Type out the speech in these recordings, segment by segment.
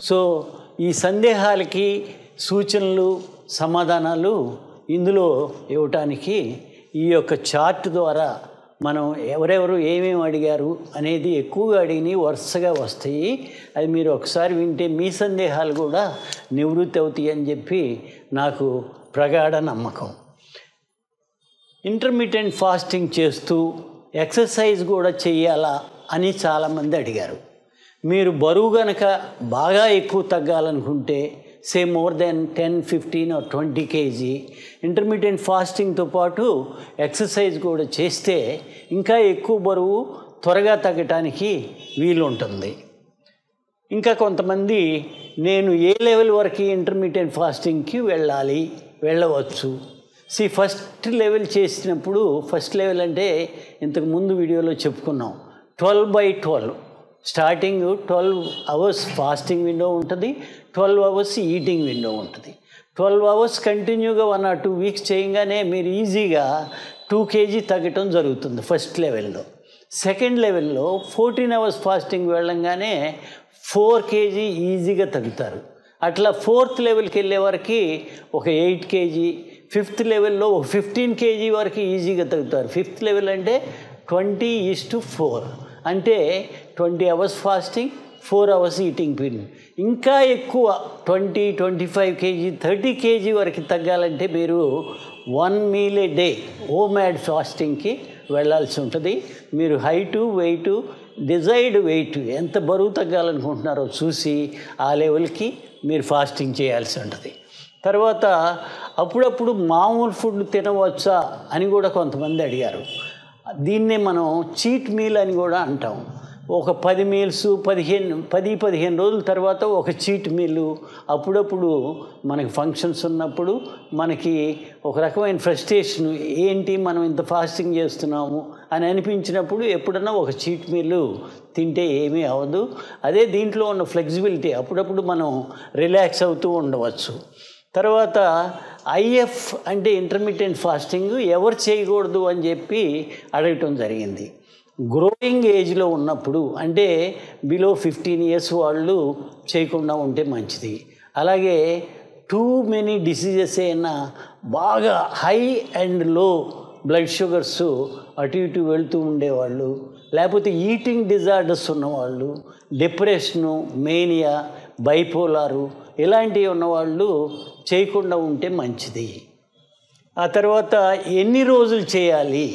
so ఈ సందేహాలకి సూచనలు సమాధానాలు ఇందులో ఇవ్వటానికి ఈ యొక్క చార్ట్ ద్వారా మనం ఎవరెవరు ఏమేమి అడిగారు అనేది ఎక్కువగా అడిగినవి వరుసగా వస్తాయి అది మీరు ఒకసారి వింటే మీ సందేహాలు కూడా నివృత్తి అవుతాయి అని చెప్పి నాకు ప్రగాఢ నమ్మకం ఇంటర్మీడియట్ ఫాస్టింగ్ చేస్తూ ఎక్సర్సైజ్ కూడా చెయ్యాలా అని చాలామంది అడిగారు మీరు బరువు గనక బాగా ఎక్కువ తగ్గాలనుకుంటే say more than ten fifteen or twenty KG intermediate ఫాస్టింగ్తో పాటు ఎక్సర్సైజ్ కూడా చేస్తే ఇంకా ఎక్కువ బరువు త్వరగా తగ్గటానికి వీలుంటుంది ఇంకా కొంతమంది నేను ఏ లెవెల్ వరకు ఇంటర్మీడియట్ ఫాస్టింగ్కి వెళ్ళాలి వెళ్ళవచ్చు సి ఫస్ట్ లెవెల్ చేసినప్పుడు ఫస్ట్ లెవెల్ అంటే ఇంతకు ముందు వీడియోలో చెప్పుకున్నాం twelve by twelve starting twelve hours fasting window ఉంటుంది ట్వెల్వ్ అవర్స్ ఈటింగ్ విండో ఉంటుంది ట్వెల్వ్ అవర్స్ కంటిన్యూగా వన్ ఆర్ టూ వీక్స్ చేయగానే మీరు ఈజీగా టూ కేజీ తగ్గటం జరుగుతుంది ఫస్ట్ లెవెల్లో సెకండ్ లెవెల్లో ఫోర్టీన్ అవర్స్ ఫాస్టింగ్ వెళ్ళంగానే ఫోర్ కేజీ ఈజీగా తగ్గుతారు అట్లా ఫోర్త్ లెవెల్కి వెళ్ళే వరకు ఒక ఎయిట్ కేజీ ఫిఫ్త్ లెవెల్లో ఒక ఫిఫ్టీన్ కేజీ వరకు ఈజీగా తగ్గుతారు ఫిఫ్త్ లెవెల్ అంటే ట్వంటీ ఈస్ టు ఫోర్ అంటే twenty hours fasting four hours eating period ఇంకా ఎక్కువ twenty twenty five KG thirty KG వరకు తగ్గాలంటే మీరు one meal a day OMAD ఫాస్టింగ్కి వెళ్ళాల్సి ఉంటుంది మీరు హైటు వెయిటు డిజైర్డ్ వెయిట్ ఎంత బరువు తగ్గాలనుకుంటున్నారో చూసి ఆ లెవెల్కి మీరు ఫాస్టింగ్ చేయాల్సి ఉంటుంది తర్వాత అప్పుడప్పుడు మామూలు ఫుడ్ తినవచ్చా అని కూడా కొంతమంది అడిగారు దీన్నే మనం చీట్ మీల్ అని కూడా అంటాం ఒక పది మీల్స్ పదిహేను పది పదిహేను రోజుల తర్వాత ఒక చీట్ మీలు అప్పుడప్పుడు మనకి ఫంక్షన్స్ ఉన్నప్పుడు మనకి ఒక రకమైన ఫ్రస్ట్రేషన్ ఏంటి మనం ఇంత ఫాస్టింగ్ చేస్తున్నాము అని అనిపించినప్పుడు ఎప్పుడన్నా ఒక చీట్ మీలు తింటే ఏమీ అవ్వదు అదే దీంట్లో ఉన్న ఫ్లెక్సిబిలిటీ అప్పుడప్పుడు మనం రిలాక్స్ అవుతూ ఉండవచ్చు తర్వాత ఐఎఫ్ అంటే ఇంటర్మీడియట్ ఫాస్టింగ్ ఎవరు చేయకూడదు అని చెప్పి అడగటం జరిగింది గ్రోయింగ్ ఏజ్లో ఉన్నప్పుడు అంటే బిలో ఫిఫ్టీన్ ఇయర్స్ వాళ్ళు చేయకుండా ఉంటే మంచిది అలాగే టూ మెనీ డిసీజెస్ అయినా బాగా high and low blood sugars అటు ఇటు వెళ్తూ ఉండేవాళ్ళు లేకపోతే ఈటింగ్ డిజార్డర్స్ ఉన్నవాళ్ళు డిప్రెషను మేనియా బైపోలారు ఇలాంటివి ఉన్నవాళ్ళు చేయకుండా ఉంటే మంచిది ఆ తర్వాత ఎన్ని రోజులు చేయాలి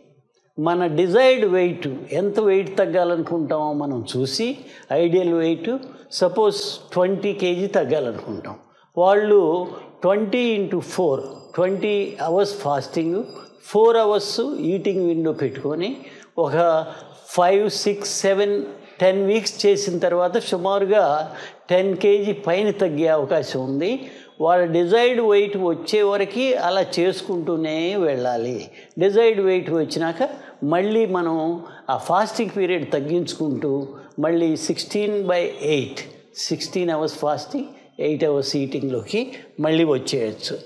మన డిజైర్డ్ వెయిట్ ఎంత వెయిట్ తగ్గాలనుకుంటామో మనం చూసి ideal weight suppose twenty KG తగ్గాలనుకుంటాం వాళ్ళు twenty into four twenty hours fasting four hours eating window పెట్టుకొని ఒక five six seven ten weeks చేసిన తర్వాత సుమారుగా టెన్ కేజీ పైన తగ్గే అవకాశం ఉంది వాళ్ళ డిజైర్డ్ వెయిట్ వచ్చే వరకు అలా చేసుకుంటూనే వెళ్ళాలి డిజైర్డ్ వెయిట్ వచ్చినాక మళ్ళీ మనం ఆ ఫాస్టింగ్ పీరియడ్ తగ్గించుకుంటూ మళ్ళీ sixteen by eight sixteen hours fasting eight hours ఈటింగ్లోకి మళ్ళీ వచ్చేయచ్చు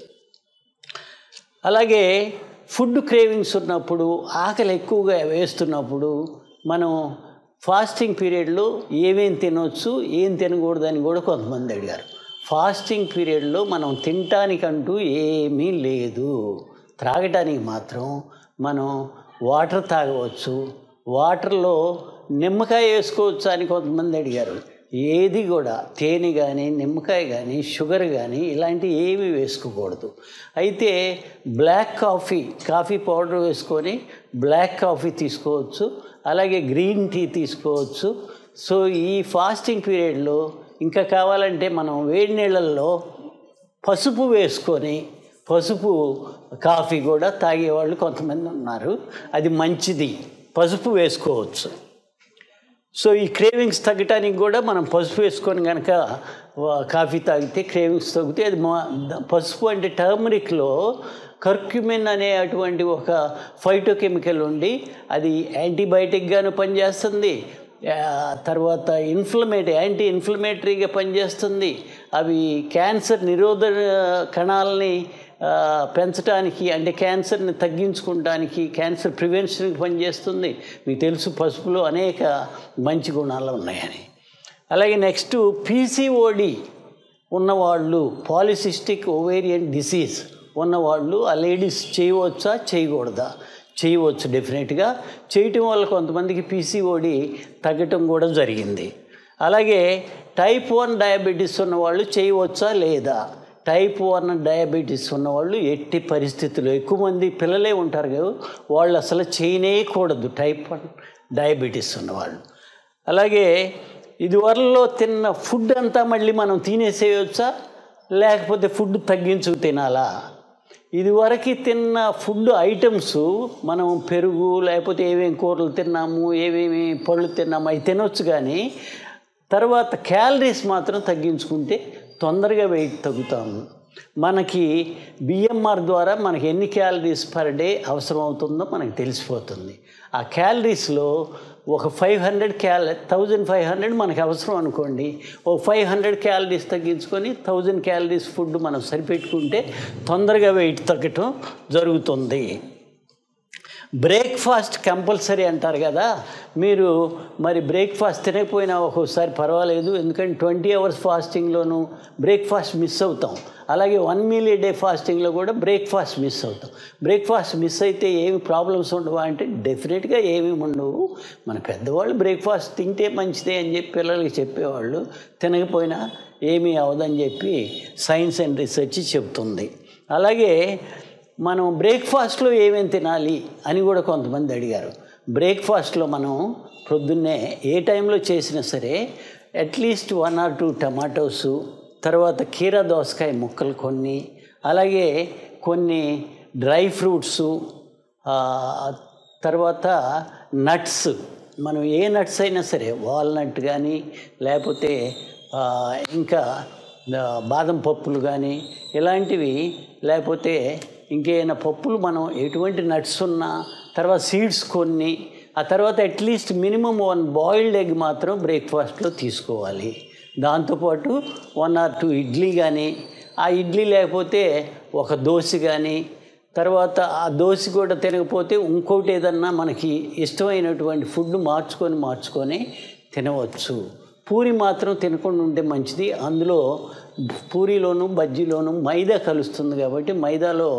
అలాగే ఫుడ్ క్రేవింగ్స్ ఉన్నప్పుడు ఆకలి ఎక్కువగా వేస్తున్నప్పుడు మనం ఫాస్టింగ్ పీరియడ్లో ఏమేం తినవచ్చు ఏం తినకూడదని కూడా కొంతమంది అడిగారు ఫాస్టింగ్ పీరియడ్లో మనం తినటానికంటూ ఏమీ లేదు త్రాగటానికి మాత్రం మనం వాటర్ తాగవచ్చు వాటర్లో నిమ్మకాయ వేసుకోవచ్చు అని కొంతమంది అడిగారు ఏది కూడా తేనె కానీ నిమ్మకాయ కానీ షుగర్ కానీ ఇలాంటివి ఏమి వేసుకోకూడదు అయితే బ్లాక్ కాఫీ కాఫీ పౌడర్ వేసుకొని బ్లాక్ కాఫీ తీసుకోవచ్చు అలాగే గ్రీన్ టీ తీసుకోవచ్చు సో ఈ ఫాస్టింగ్ పీరియడ్లో ఇంకా కావాలంటే మనం వేడి నీళ్ళల్లో పసుపు వేసుకొని పసుపు కాఫీ కూడా తాగేవాళ్ళు కొంతమంది ఉన్నారు అది మంచిది పసుపు వేసుకోవచ్చు సో ఈ క్రేవింగ్స్ తగ్గటానికి కూడా మనం పసుపు వేసుకొని కనుక కాఫీ తాగితే క్రేవింగ్స్ తగ్గితే అది మా పసుపు అంటే టర్మరిక్లో కర్క్యుమిన్ అనే అటువంటి ఒక ఫైటోకెమికల్ ఉండి అది యాంటీబయాటిక్గాను పనిచేస్తుంది తర్వాత ఇన్ఫ్లమేటరీ యాంటీ ఇన్ఫ్లమేటరీగా పనిచేస్తుంది అవి క్యాన్సర్ నిరోధక కణాలని పెంచడానికి అంటే క్యాన్సర్ని తగ్గించుకోవడానికి క్యాన్సర్ ప్రివెన్షన్కి పనిచేస్తుంది మీకు తెలుసు పసుపులో అనేక మంచి గుణాలు ఉన్నాయని అలాగే నెక్స్ట్ పీసీఓడి ఉన్నవాళ్ళు పాలిసిస్టిక్ ఓవేరియన్ డిసీజ్ ఉన్నవాళ్ళు ఆ లేడీస్ చేయవచ్చా చేయకూడదా చేయవచ్చు డెఫినెట్గా చేయటం వల్ల కొంతమందికి పీసీఓడి తగ్గటం కూడా జరిగింది అలాగే టైప్ వన్ డయాబెటీస్ ఉన్నవాళ్ళు చేయవచ్చా లేదా టైప్ వన్ డయాబెటీస్ ఉన్నవాళ్ళు ఎట్టి పరిస్థితుల్లో ఎక్కువ మంది పిల్లలే ఉంటారు కదా వాళ్ళు అసలు చేయనేయకూడదు టైప్ వన్ డయాబెటీస్ ఉన్నవాళ్ళు అలాగే ఇదివరలో తిన్న ఫుడ్ అంతా మళ్ళీ మనం తినేసేయచ్చా లేకపోతే ఫుడ్ తగ్గించుకు తినాలా ఇదివరకు తిన్న ఫుడ్ ఐటమ్స్ మనం పెరుగు లేకపోతే ఏమేమి కూరలు తిన్నాము ఏమేమి పళ్ళు తిన్నాము అవి తినొచ్చు కానీ తర్వాత క్యాలరీస్ మాత్రం తగ్గించుకుంటే తొందరగా వెయిట్ తగ్గుతాము మనకి బిఎంఆర్ ద్వారా మనకి ఎన్ని క్యాలరీస్ పర్ డే అవసరం అవుతుందో మనకు తెలిసిపోతుంది ఆ క్యాలరీస్లో ఒక five hundred cal thousand five hundred మనకు అవసరం అనుకోండి ఓ ఫైవ్ హండ్రెడ్ క్యాలరీస్ తగ్గించుకొని థౌజండ్ క్యాలరీస్ ఫుడ్ మనం సరిపెట్టుకుంటే తొందరగా వెయిట్ తగ్గటం జరుగుతుంది బ్రేక్ఫాస్ట్ కంపల్సరీ అంటారు కదా మీరు మరి బ్రేక్ఫాస్ట్ తినకపోయినా ఒక్కోసారి పర్వాలేదు ఎందుకంటే ట్వంటీ అవర్స్ ఫాస్టింగ్లోనూ బ్రేక్ఫాస్ట్ మిస్ అవుతాం అలాగే వన్ మీల్ ఏ డే ఫాస్టింగ్లో కూడా బ్రేక్ఫాస్ట్ మిస్ అవుతాం బ్రేక్ఫాస్ట్ మిస్ అయితే ఏమి ప్రాబ్లమ్స్ ఉండవా అంటే డెఫినెట్గా ఏమీ ఉండవు మన పెద్దవాళ్ళు బ్రేక్ఫాస్ట్ తింటే మంచిదే అని చెప్పి పిల్లలకి చెప్పేవాళ్ళు తినకపోయినా ఏమీ అవదని చెప్పి సైన్స్ అండ్ రీసెర్చ్ చెబుతుంది అలాగే మనం బ్రేక్ఫాస్ట్లో ఏమేమి తినాలి అని కూడా కొంతమంది అడిగారు బ్రేక్ఫాస్ట్లో మనం ప్రొద్దున్నే ఏ టైంలో చేసినా సరే at least one or two tomatoes తర్వాత కీరా దోసకాయ ముక్కలు కొన్ని అలాగే కొన్ని డ్రై ఫ్రూట్స్ తర్వాత నట్స్ మనం ఏ నట్స్ అయినా సరే వాల్నట్ కానీ లేకపోతే ఆ, ఇంకా ఆ, బాదం పప్పులు కానీ ఇలాంటివి లేకపోతే ఇంకేమైనా పప్పులు మనం ఎటువంటి నట్స్ ఉన్నా తర్వాత సీడ్స్ కొన్ని ఆ తర్వాత at least minimum one boiled egg మాత్రం బ్రేక్ఫాస్ట్లో తీసుకోవాలి దాంతోపాటు వన్ ఆర్ టూ ఇడ్లీ కానీ ఆ ఇడ్లీ లేకపోతే ఒక దోశ కానీ తర్వాత ఆ దోశ కూడా తినకపోతే ఇంకోటి ఏదన్నా మనకి ఇష్టమైనటువంటి ఫుడ్ మార్చుకొని మార్చుకొని తినవచ్చు పూరి మాత్రం తినకుండా ఉంటే మంచిది అందులో పూరిలోను బజ్జీలోను మైదా కలుస్తుంది కాబట్టి మైదాలో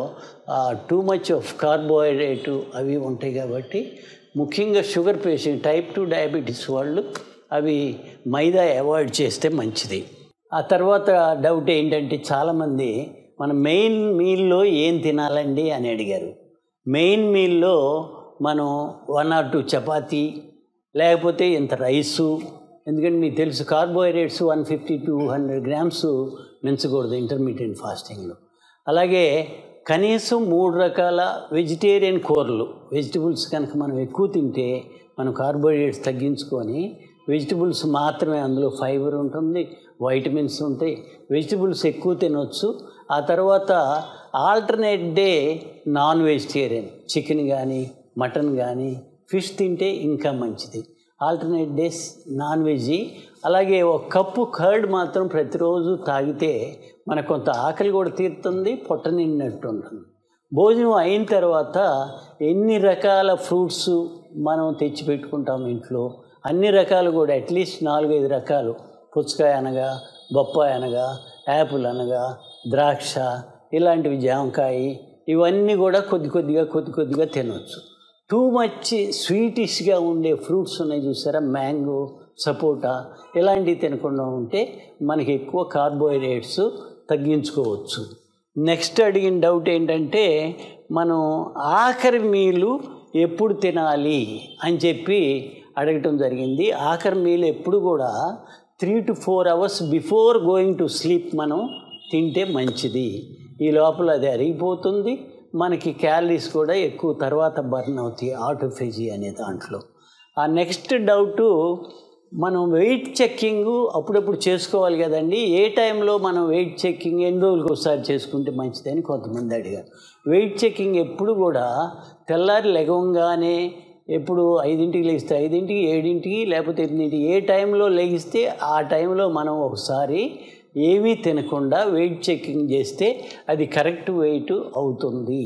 టూ మచ్ ఆఫ్ కార్బోహైడ్రేట్ అవి ఉంటాయి కాబట్టి ముఖ్యంగా sugar patient type two diabetes వాళ్ళు అవి మైదా అవాయిడ్ చేస్తే మంచిది ఆ తర్వాత డౌట్ ఏంటంటే చాలామంది మన మెయిన్ మీల్లో ఏం తినాలండి అని అడిగారు మెయిన్ మీల్లో మనం వన్ ఆర్ టూ చపాతీ లేకపోతే ఇంత రైసు ఎందుకంటే మీకు తెలుసు carbohydrates one fifty two hundred grams మించకూడదు ఇంటర్మీడియట్ ఫాస్టింగ్లో అలాగే కనీసం మూడు రకాల వెజిటేరియన్ కూరలు వెజిటబుల్స్ కనుక మనం ఎక్కువ తింటే మనం కార్బోహైడ్రేట్స్ తగ్గించుకొని వెజిటబుల్స్ మాత్రమే అందులో ఫైబర్ ఉంటుంది వైటమిన్స్ ఉంటాయి వెజిటబుల్స్ ఎక్కువ తినొచ్చు ఆ తర్వాత alternate day non vegetarian chicken కానీ మటన్ కానీ ఫిష్ తింటే ఇంకా మంచిది ఆల్టర్నేట్ డేస్ నాన్ వెజ్ అలాగే ఒక కప్పు కర్డ్ మాత్రం ప్రతిరోజు తాగితే మనకు కొంత ఆకలి కూడా తీరుతుంది పొట్ట నిండినట్టు ఉంటుంది భోజనం అయిన తర్వాత ఎన్ని రకాల ఫ్రూట్స్ మనం తెచ్చి పెట్టుకుంటాం ఇంట్లో అన్ని రకాలు కూడా అట్లీస్ట్ నాలుగైదు రకాలు పుచ్చకాయ అనగా బొప్పాయి అనగా యాపిల్ అనగా ద్రాక్ష ఇలాంటివి జామకాయ ఇవన్నీ కూడా కొద్ది కొద్దిగా కొద్ది కొద్దిగా తినవచ్చు టూ మచ్ స్వీటిష్గా ఉండే ఫ్రూట్స్ ఉన్నాయి చూసారా మ్యాంగో సపోటా ఇలాంటివి తినకుండా ఉంటే మనకి ఎక్కువ కార్బోహైడ్రేట్స్ తగ్గించుకోవచ్చు నెక్స్ట్ అడిగిన డౌట్ ఏంటంటే మనం ఆఖరి మీలు ఎప్పుడు తినాలి అని చెప్పి అడగటం జరిగింది ఆఖరి మీల్ ఎప్పుడు కూడా three to four hours before going to sleep మనం తింటే మంచిది ఈ లోపల అది అరిగిపోతుంది మనకి క్యాలరీస్ కూడా ఎక్కువ తర్వాత బర్న్ అవుతాయి ఆటోఫేజీ అనే దాంట్లో ఆ నెక్స్ట్ డౌటు మనం వెయిట్ చెక్కింగ్ అప్పుడప్పుడు చేసుకోవాలి కదండి ఏ టైంలో మనం వెయిట్ చెక్కింగ్ ఎన్ని రోజులకు ఒకసారి చేసుకుంటే మంచిదని కొంతమంది అడిగారు వెయిట్ చెక్కింగ్ ఎప్పుడు కూడా తెల్లారి లెగవంగానే ఎప్పుడు ఐదింటికి లేస్తే ఐదింటికి ఏడింటికి లేకపోతే ఎనిమిదింటికి ఏ టైంలో లెగిస్తే ఆ టైంలో మనం ఒకసారి ఏమీ తినకుండా వెయిట్ చెకింగ్ చేస్తే అది కరెక్ట్ వెయిట్ అవుతుంది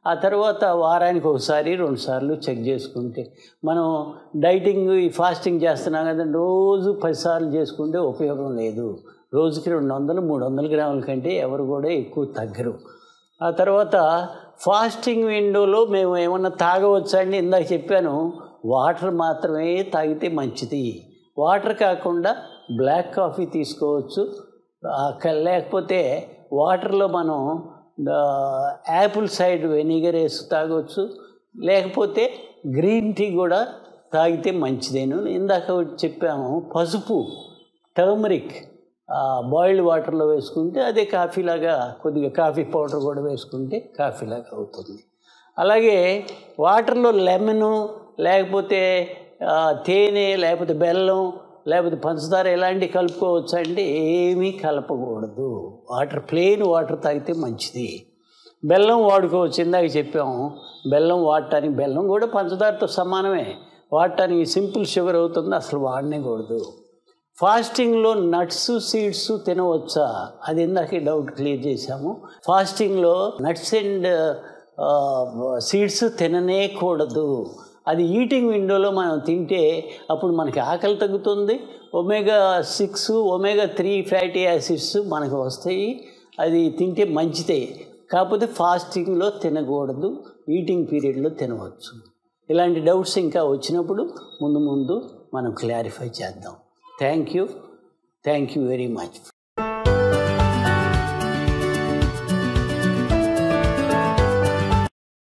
ఆ తర్వాత వారానికి ఒకసారి రెండు సార్లు చెక్ చేసుకుంటే మనం డైటింగ్ ఈ ఫాస్టింగ్ చేస్తున్నాం కదా రోజు పదిసార్లు చేసుకుంటే ఉపయోగం లేదు రోజుకి రెండు వందలు మూడు వందల గ్రాముల కంటే ఎవరు కూడా ఎక్కువ తగ్గరు ఆ తర్వాత ఫాస్టింగ్ విండోలో మేము ఏమన్నా తాగవచ్చా అండి ఇందాక చెప్పాను వాటర్ మాత్రమే తాగితే మంచిది వాటర్ కాకుండా బ్లాక్ కాఫీ తీసుకోవచ్చు ఆ క- లేకపోతే వాటర్లో మనం ఆ, యాపిల్ సైడ్ వెనిగర్ వేసి తాగొచ్చు లేకపోతే గ్రీన్ టీ కూడా తాగితే మంచిదేను ఇందాక ఒకటి చెప్పాము పసుపు టర్మరిక్ బాయిల్డ్ వాటర్లో వేసుకుంటే అదే కాఫీలాగా కొద్దిగా కాఫీ పౌడర్ కూడా వేసుకుంటే కాఫీలాగా అవుతుంది అలాగే వాటర్లో లెమను లేకపోతే ఆ, తేనె లేకపోతే బెల్లం లేకపోతే పంచదార ఇలాంటివి కలుపుకోవచ్చు అంటే ఏమీ కలపకూడదు వాటర్ ప్లెయిన్ వాటర్ తాగితే మంచిది బెల్లం వాడుకోవచ్చు ఇందాక చెప్పాము బెల్లం వాడటానికి బెల్లం కూడా పంచదారతో సమానమే వాడటానికి సింపుల్ షుగర్ అవుతుంది అసలు వాడనేకూడదు ఫాస్టింగ్లో నట్స్ సీడ్స్ తినవచ్చా అది ఇందాక డౌట్ క్లియర్ చేశాము ఫాస్టింగ్లో నట్స్ అండ్ సీడ్స్ తిననే కూడదు అది ఈటింగ్ విండోలో మనం తింటే అప్పుడు మనకి ఆకలి తగ్గుతుంది omega six omega three fatty acids మనకు వస్తాయి అది తింటే మంచిదే కాకపోతే ఫాస్టింగ్లో తినకూడదు ఈటింగ్ పీరియడ్లో తినవచ్చు ఇలాంటి డౌట్స్ ఇంకా వచ్చినప్పుడు ముందు ముందు మనం క్లారిఫై చేద్దాం thank you thank you very much